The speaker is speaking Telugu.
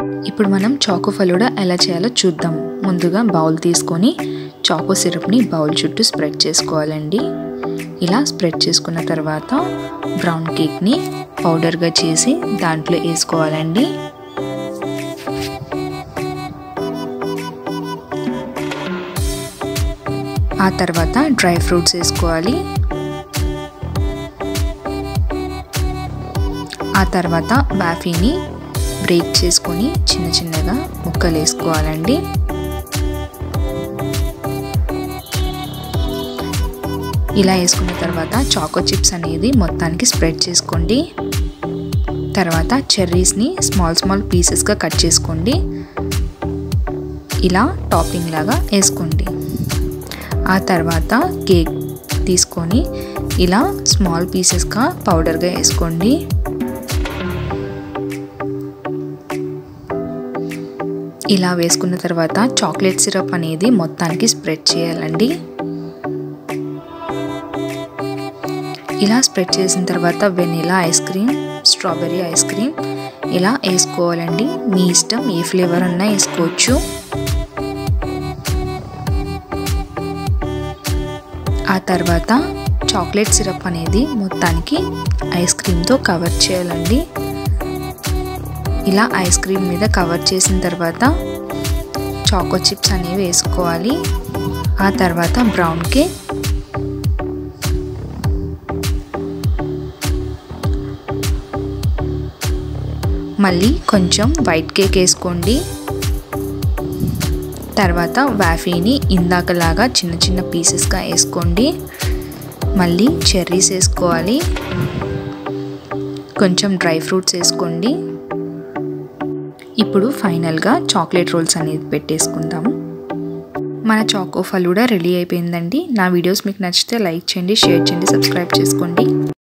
ఇప్పుడు మనం చాకో ఫలూడా ఎలా చేయాలో చూద్దాం ముందుగా బౌల్ తీసుకొని చాకో సిరప్ని బౌల్ చుట్టూ స్ప్రెడ్ చేసుకోవాలండి ఇలా స్ప్రెడ్ చేసుకున్న తర్వాత బ్రౌన్ కేక్ని పౌడర్గా చేసి దాంట్లో వేసుకోవాలండి ఆ తర్వాత డ్రై ఫ్రూట్స్ వేసుకోవాలి ఆ తర్వాత బాఫీని బ్రేక్ చేసుకొని చిన్న చిన్నగా ముక్కలు వేసుకోవాలండి ఇలా వేసుకున్న తర్వాత చాకో చిప్స్ అనేది మొత్తానికి స్ప్రెడ్ చేసుకోండి తర్వాత చెర్రీస్ని స్మాల్ స్మాల్ పీసెస్గా కట్ చేసుకోండి ఇలా టాపింగ్ లాగా వేసుకోండి ఆ తర్వాత కేక్ తీసుకొని ఇలా స్మాల్ పీసెస్గా పౌడర్గా వేసుకోండి ఇలా వేసుకున్న తర్వాత చాక్లెట్ సిరప్ అనేది మొత్తానికి స్ప్రెడ్ చేయాలండి ఇలా స్ప్రెడ్ చేసిన తర్వాత vanilla ice cream strawberry ice cream ఇలా వేసుకోవాలండి మీ ఇష్టం ఏ ఫ్లేవర్ అన్నా వేసుకోవచ్చు ఆ తర్వాత చాక్లెట్ సిరప్ అనేది మొత్తానికి ఐస్ క్రీమ్తో కవర్ చేయాలండి ఇలా ఐస్ క్రీమ్ మీద కవర్ చేసిన తర్వాత చాకో చిప్స్ అనేవి వేసుకోవాలి ఆ తర్వాత బ్రౌన్ కేక్ మళ్ళీ కొంచెం వైట్ కేక్ వేసుకోండి తర్వాత వాఫీని ఇందాకలాగా చిన్న చిన్న పీసెస్గా వేసుకోండి మళ్ళీ చెర్రీస్ వేసుకోవాలి కొంచెం డ్రై ఫ్రూట్స్ వేసుకోండి ఇప్పుడు ఫైనల్గా చాక్లెట్ రోల్స్ అనేది పెట్టేసుకుందాము మన చాకో ఫలూడా రెడీ అయిపోయిందండి నా వీడియోస్ మీకు నచ్చితే లైక్ చేయండి షేర్ చేయండి సబ్స్క్రైబ్ చేసుకోండి